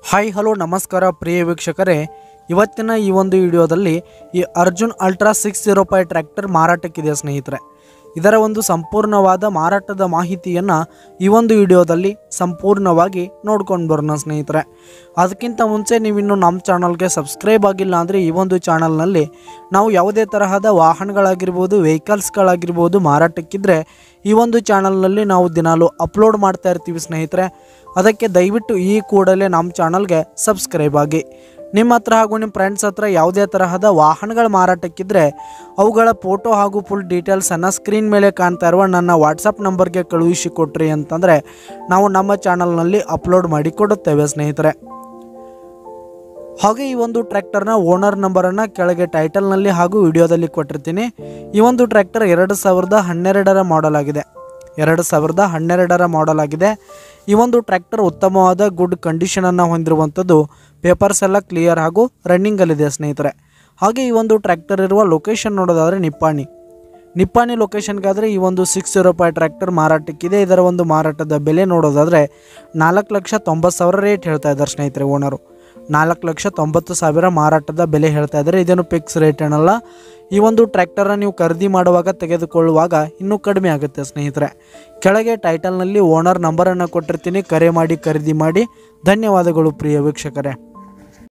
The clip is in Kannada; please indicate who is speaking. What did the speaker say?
Speaker 1: ಹಾಯ್ ಹಲೋ ನಮಸ್ಕಾರ ಪ್ರಿಯ ವೀಕ್ಷಕರೇ ಇವತ್ತಿನ ಈ ಒಂದು ವಿಡಿಯೋದಲ್ಲಿ ಈ Arjun ultra six zero five tractor ಮಾರಾಟಕ್ಕಿದೆ ಸ್ನೇಹಿತರೆ ಇದರ ಒಂದು ಸಂಪೂರ್ಣವಾದ ಮಾರಾಟದ ಮಾಹಿತಿಯನ್ನು ಈ ಒಂದು ವಿಡಿಯೋದಲ್ಲಿ ಸಂಪೂರ್ಣವಾಗಿ ನೋಡ್ಕೊಂಡು ಬರೋಣ ಸ್ನೇಹಿತರೆ ಅದಕ್ಕಿಂತ ಮುಂಚೆ ನೀವಿನ್ನು ನಮ್ಮ ಚಾನಲ್ಗೆ ಸಬ್ಸ್ಕ್ರೈಬ್ ಆಗಿಲ್ಲ ಅಂದರೆ ಈ ಒಂದು ಚಾನಲ್ನಲ್ಲಿ ನಾವು ಯಾವುದೇ ತರಹದ ವಾಹನಗಳಾಗಿರ್ಬೋದು ವೆಹಿಕಲ್ಸ್ಗಳಾಗಿರ್ಬೋದು ಮಾರಾಟಕ್ಕಿದ್ರೆ ಈ ಒಂದು ಚಾನಲ್ನಲ್ಲಿ ನಾವು ದಿನಾಲು ಅಪ್ಲೋಡ್ ಮಾಡ್ತಾ ಇರ್ತೀವಿ ಸ್ನೇಹಿತರೆ ಅದಕ್ಕೆ ದಯವಿಟ್ಟು ಈ ಕೂಡಲೇ ನಮ್ಮ ಚಾನಲ್ಗೆ ಸಬ್ಸ್ಕ್ರೈಬ್ ಆಗಿ ನಿಮ್ಮ ಹತ್ರ ಹಾಗೂ ನಿಮ್ಮ ಫ್ರೆಂಡ್ಸ್ ಹತ್ರ ಯಾವುದೇ ತರಹದ ವಾಹನಗಳ ಮಾರಾಟಕ್ಕಿದ್ರೆ ಅವುಗಳ ಫೋಟೋ ಹಾಗೂ ಫುಲ್ ಡೀಟೇಲ್ಸನ್ನು ಸ್ಕ್ರೀನ್ ಮೇಲೆ ಕಾಣ್ತಾ ಇರುವ ನನ್ನ ವಾಟ್ಸಪ್ ನಂಬರ್ಗೆ ಕಳುಹಿಸಿ ಕೊಟ್ರಿ ಅಂತಂದರೆ ನಾವು ನಮ್ಮ ಚಾನಲ್ನಲ್ಲಿ ಅಪ್ಲೋಡ್ ಮಾಡಿ ಕೊಡುತ್ತೇವೆ ಸ್ನೇಹಿತರೆ ಹಾಗೆ ಈ ಒಂದು ಟ್ರ್ಯಾಕ್ಟರ್ನ ಓನರ್ ನಂಬರನ್ನು ಕೆಳಗೆ ಟೈಟಲ್ನಲ್ಲಿ ಹಾಗೂ ವಿಡಿಯೋದಲ್ಲಿ ಕೊಟ್ಟಿರ್ತೀನಿ ಈ ಒಂದು ಟ್ರ್ಯಾಕ್ಟರ್ ಎರಡು ಸಾವಿರದ ಹನ್ನೆರಡರ ಮಾಡೆಲ್ ಆಗಿದೆ ಎರಡು ಸಾವಿರದ ಹನ್ನೆರಡರ ಮಾಡೆಲ್ ಆಗಿದೆ ಈ ಒಂದು ಟ್ರ್ಯಾಕ್ಟರ್ ಉತ್ತಮವಾದ ಗುಡ್ ಕಂಡೀಷನನ್ನು ಹೊಂದಿರುವಂಥದ್ದು ಪೇಪರ್ಸ್ ಎಲ್ಲ ಕ್ಲಿಯರ್ ಹಾಗೂ ರನ್ನಿಂಗಲ್ಲಿದೆ ಸ್ನೇಹಿತರೆ ಹಾಗೆ ಈ ಒಂದು ಟ್ರ್ಯಾಕ್ಟರ್ ಇರುವ ಲೊಕೇಶನ್ ನೋಡೋದಾದರೆ ನಿಪ್ಪಾಣಿ ನಿಪ್ಪಾಣಿ ಲೊಕೇಶನ್ಗಾದರೆ ಈ ಒಂದು ಸಿಕ್ಸ್ ಜೀರೋ ಫೈವ್ ಟ್ರ್ಯಾಕ್ಟರ್ ಮಾರಾಟಕ್ಕಿದೆ ಇದರ ಒಂದು ಮಾರಾಟದ ಬೆಲೆ ನೋಡೋದಾದರೆ ನಾಲ್ಕು ಲಕ್ಷ ತೊಂಬತ್ತು ಸಾವಿರ ರೇಟ್ ಹೇಳ್ತಾ ಇದ್ದಾರೆ ಸ್ನೇಹಿತರೆ ಓನರು ನಾಲ್ಕು ಲಕ್ಷ ತೊಂಬತ್ತು ಸಾವಿರ ಮಾರಾಟದ ಬೆಲೆ ಹೇಳ್ತಾ ಇದ್ದಾರೆ ಇದೇನು ಫಿಕ್ಸ್ ರೇಟ್ ಏನಲ್ಲ ಈ ಒಂದು ಟ್ರ್ಯಾಕ್ಟರನ್ನ ನೀವು ಖರೀದಿ ಮಾಡುವಾಗ ತೆಗೆದುಕೊಳ್ಳುವಾಗ ಇನ್ನೂ ಕಡಿಮೆ ಆಗುತ್ತೆ ಸ್ನೇಹಿತರೆ ಕೆಳಗೆ ಟೈಟಲ್ನಲ್ಲಿ ಓನರ್ ನಂಬರನ್ನು ಕೊಟ್ಟಿರ್ತೀನಿ ಕರೆ ಮಾಡಿ ಖರೀದಿ ಮಾಡಿ ಧನ್ಯವಾದಗಳು ಪ್ರಿಯ ವೀಕ್ಷಕರೇ